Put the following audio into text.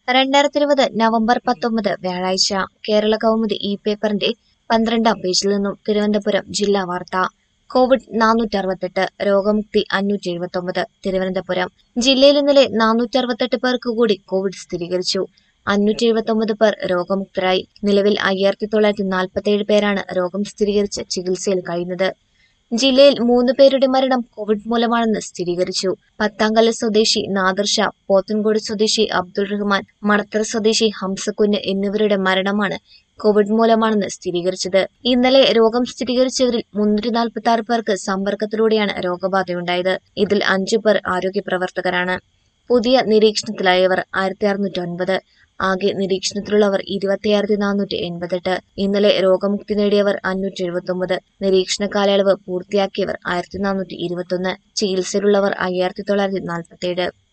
രണ്ടായിരത്തി ഇരുപത് നവംബർ പത്തൊമ്പത് വ്യാഴാഴ്ച കേരള കൗമുദി ഇ പേപ്പറിന്റെ പന്ത്രണ്ടാം പേജിൽ നിന്നും തിരുവനന്തപുരം ജില്ലാ വാർത്ത കോവിഡ് നാനൂറ്റി അറുപത്തെട്ട് രോഗമുക്തി അഞ്ഞൂറ്റി എഴുപത്തൊമ്പത് തിരുവനന്തപുരം ജില്ലയിൽ ഇന്നലെ നാനൂറ്റി അറുപത്തെട്ട് പേർക്ക് കൂടി കോവിഡ് സ്ഥിരീകരിച്ചു അഞ്ഞൂറ്റി എഴുപത്തൊമ്പത് പേർ രോഗമുക്തരായി നിലവിൽ അയ്യായിരത്തി തൊള്ളായിരത്തി നാൽപ്പത്തിയേഴ് പേരാണ് രോഗം സ്ഥിരീകരിച്ച് ചികിത്സയിൽ കഴിയുന്നത് ജില്ലയിൽ മൂന്ന് പേരുടെ മരണം കോവിഡ് മൂലമാണെന്ന് സ്ഥിരീകരിച്ചു പത്താങ്കല്ല് സ്വദേശി നാദിർ ഷാ പോത്തൻകോട് സ്വദേശി അബ്ദുൾ റഹ്മാൻ മണത്തറ സ്വദേശി ഹംസക്കുഞ്ഞ് എന്നിവരുടെ മരണമാണ് കോവിഡ് മൂലമാണെന്ന് സ്ഥിരീകരിച്ചത് ഇന്നലെ രോഗം സ്ഥിരീകരിച്ചവരിൽ മുന്നൂറ്റി നാൽപ്പത്തി ആറ് പേർക്ക് സമ്പർക്കത്തിലൂടെയാണ് രോഗബാധയുണ്ടായത് ഇതിൽ അഞ്ചു പേർ ആരോഗ്യ പ്രവർത്തകരാണ് പുതിയ നിരീക്ഷണത്തിലായവർ ആയിരത്തി അറുന്നൂറ്റി ഒൻപത് ആകെ നിരീക്ഷണത്തിലുള്ളവർ ഇരുപത്തിയായിരത്തി നാനൂറ്റി എൺപത്തെട്ട് ഇന്നലെ രോഗമുക്തി നേടിയവർ അഞ്ഞൂറ്റി എഴുപത്തൊമ്പത് നിരീക്ഷണ കാലയളവ് പൂർത്തിയാക്കിയവർ ആയിരത്തി നാനൂറ്റി ഇരുപത്തൊന്ന് ചികിത്സയിലുള്ളവർ അയ്യായിരത്തി തൊള്ളായിരത്തി നാൽപ്പത്തിയേഴ്